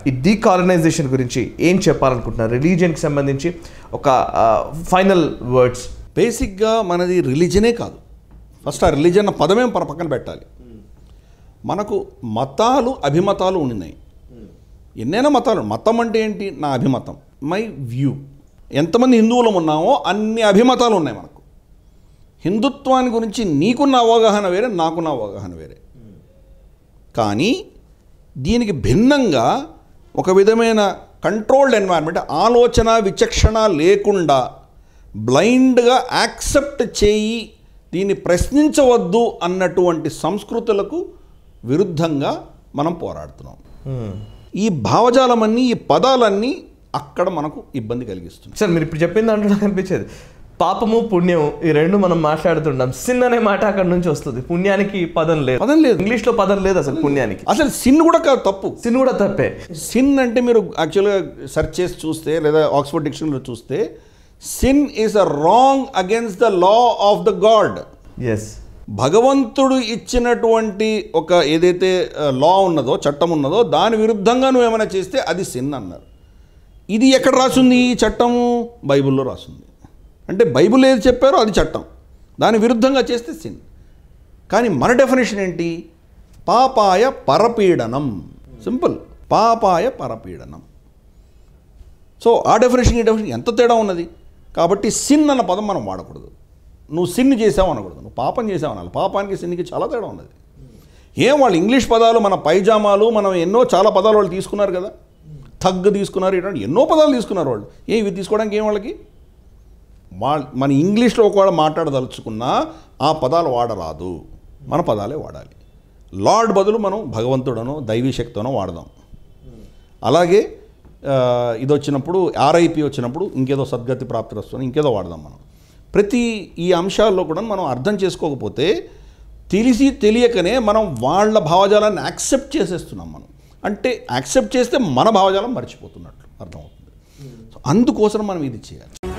ఈ డీకాలనైజేషన్ గురించి ఏం చెప్పాలనుకుంటున్నారు రిలీజియన్కి సంబంధించి ఒక ఫైనల్ వర్డ్స్ బేసిక్గా మనది రిలీజనే కాదు ఫస్ట్ ఆ రిలీజన్ అన్న పదమే మన పక్కన పెట్టాలి మనకు మతాలు అభిమతాలు ఉన్నాయి ఎన్నైనా మతాలు మతం అంటే ఏంటి నా అభిమతం మై వ్యూ ఎంతమంది హిందువులం ఉన్నామో అన్ని అభిమతాలు ఉన్నాయి మనకు హిందుత్వాన్ని గురించి నీకున్న అవగాహన వేరే నాకున్న అవగాహన వేరే కానీ దీనికి భిన్నంగా ఒక విధమైన కంట్రోల్డ్ ఎన్వైరన్మెంట్ ఆలోచన విచక్షణ లేకుండా బ్లైండ్గా యాక్సెప్ట్ చేయి దీన్ని ప్రశ్నించవద్దు అన్నటువంటి సంస్కృతులకు విరుద్ధంగా మనం పోరాడుతున్నాం ఈ భావజాలమన్నీ ఈ పదాలన్నీ అక్కడ మనకు ఇబ్బంది కలిగిస్తుంది సార్ మీరు ఇప్పుడు చెప్పిన దాంట్లో నాకు అనిపించేది పాపము పుణ్యం ఈ రెండు మనం మాట్లాడుతుంటాం సిన్ అనే మాట అక్కడ నుంచి వస్తుంది పుణ్యానికి పదం లేదు పదం లేదు. ఇంగ్లీష్లో పదం లేదు అసలు పుణ్యానికి అసలు సిన్ కూడా కాదు తప్పు సిన్ కూడా తప్పే సిన్ అంటే మీరు యాక్చువల్గా సెర్చ్ చేసి చూస్తే లేదా ఆక్స్ఫర్డ్ డిక్షనరీలో చూస్తే sin is a wrong against the law of the God ఎస్ భగవంతుడు ఇచ్చినటువంటి ఒక ఏదైతే లా ఉన్నదో చట్టం ఉన్నదో దాని విరుద్ధంగా నువ్వు ఏమైనా చేస్తే అది సిన్ అన్నారు ఇది ఎక్కడ రాసింది ఈ చట్టము బైబిల్లో రాసింది అంటే బైబిల్ ఏది చెప్పారో అది చట్టం దాని విరుద్ధంగా చేస్తే సిన్ కానీ మన డెఫినేషన్ ఏంటి పాపాయ పరపీడనం సింపుల్ పాపాయ పరపీడనం సో ఆ డెఫినేషన్ ఈ డెఫినేషన్ ఎంత తేడా ఉన్నది కాబట్టి సిన్ అన్న పదం మనం వాడకూడదు నువ్వు సిన్ చేసావు అనకూడదు నువ్వు పాపం చేసావు అనాలి పాపానికి సిన్నికి చాలా తేడా ఉన్నది ఏం వాళ్ళు ఇంగ్లీష్ పదాలు మన పైజామాలు మనం ఎన్నో చాలా పదాలు వాళ్ళు తీసుకున్నారు కదా థగ్ తీసుకున్నారు ఇటువంటి ఎన్నో పదాలు తీసుకున్నారు వాళ్ళు ఏ ఇవి తీసుకోవడానికి ఏం వాళ్ళకి వాళ్ళ మన ఇంగ్లీష్లో ఒకవేళ మాట్లాడదలుచుకున్నా ఆ పదాలు వాడరాదు మన పదాలే వాడాలి లార్డ్ బదులు మనం భగవంతుడనో దైవీ శక్తినో వాడదాం అలాగే ఆ, ఇది వచ్చినప్పుడు ఆర్ఐపి వచ్చినప్పుడు ఇంకేదో సద్గతి ప్రాప్తి వస్తుంది ఇంకేదో వాడదాం మనం ప్రతి ఈ అంశాల్లో కూడా మనం అర్థం చేసుకోకపోతే తెలిసి తెలియకనే మనం వాళ్ళ భావజాలాన్ని యాక్సెప్ట్ చేసేస్తున్నాం మనం అంటే యాక్సెప్ట్ చేస్తే మన భావజాలం మర్చిపోతున్నట్లు అర్థమవుతుంది సో అందుకోసం మనం ఇది చేయాలి